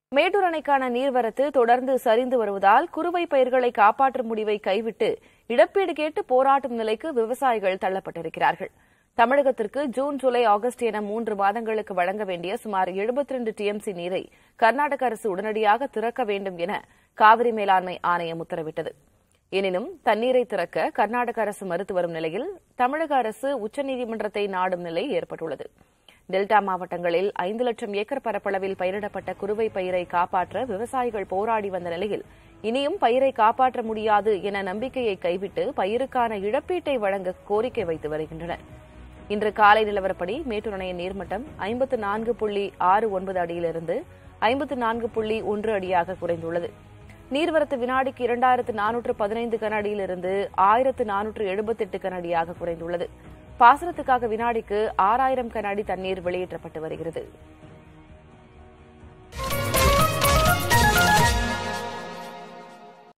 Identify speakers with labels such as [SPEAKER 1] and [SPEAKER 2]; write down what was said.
[SPEAKER 1] மேட்டூர் அணைக்கான நீர்வரத்து தொடர்ந்து சரிந்து வருவதால் குறுவை பயிர்களை காப்பாற்றும் முடிவை கைவிட்டு இழப்பீடு கேட்டு போராட்டும் நிலைக்கு விவசாயிகள் தள்ளப்பட்டிருக்கிறார்கள் தமிழகத்திற்கு ஜூன் ஜூலை ஆகஸ்ட் என மூன்று மாதங்களுக்கு வழங்க வேண்டிய சுமார் 72 டிஎம்சி நீரை கர்நாடக அரசு உடனடியாக திறக்க வேண்டும் என காவிரி மேலாண்மை ஆணையம் உத்தரவிட்டது எனினும் தண்ணீரை திறக்க கர்நாடக அரசு மறுத்து வரும் நிலையில் தமிழக அரசு உச்சநீதிமன்றத்தை நாடும் நிலை ஏற்பட்டுள்ளது டெல்டா மாவட்டங்களில் ஐந்து லட்சம் ஏக்கர் பரப்பளவில் பயிரிடப்பட்ட குறுவை பயிரை காப்பாற்ற விவசாயிகள் போராடி வந்த நிலையில் இனியும் பயிரை காப்பாற்ற முடியாது என நம்பிக்கையை கைவிட்டு பயிருக்கான இழப்பீட்டை வழங்க கோரிக்கை வைத்து வருகின்றனர் இன்று காலை நிலவரப்படி மேட்டூர் அணையின் நீர்மட்டம் ஐம்பத்து நான்கு புள்ளி ஆறு ஒன்பது அடியிலிருந்து ஐம்பத்து நான்கு புள்ளி ஒன்று அடியாக குறைந்துள்ளது நீர்வரத்து வினாடிக்கு இரண்டாயிரத்து நானூற்று பதினைந்து கன அடியிலிருந்து ஆயிரத்து நானூற்று எழுபத்தெட்டு கன அடியாக குறைந்துள்ளது பாசனத்துக்காக வினாடிக்கு ஆறாயிரம் கன அடி தண்ணீர் வெளியேற்றப்பட்டு வருகிறது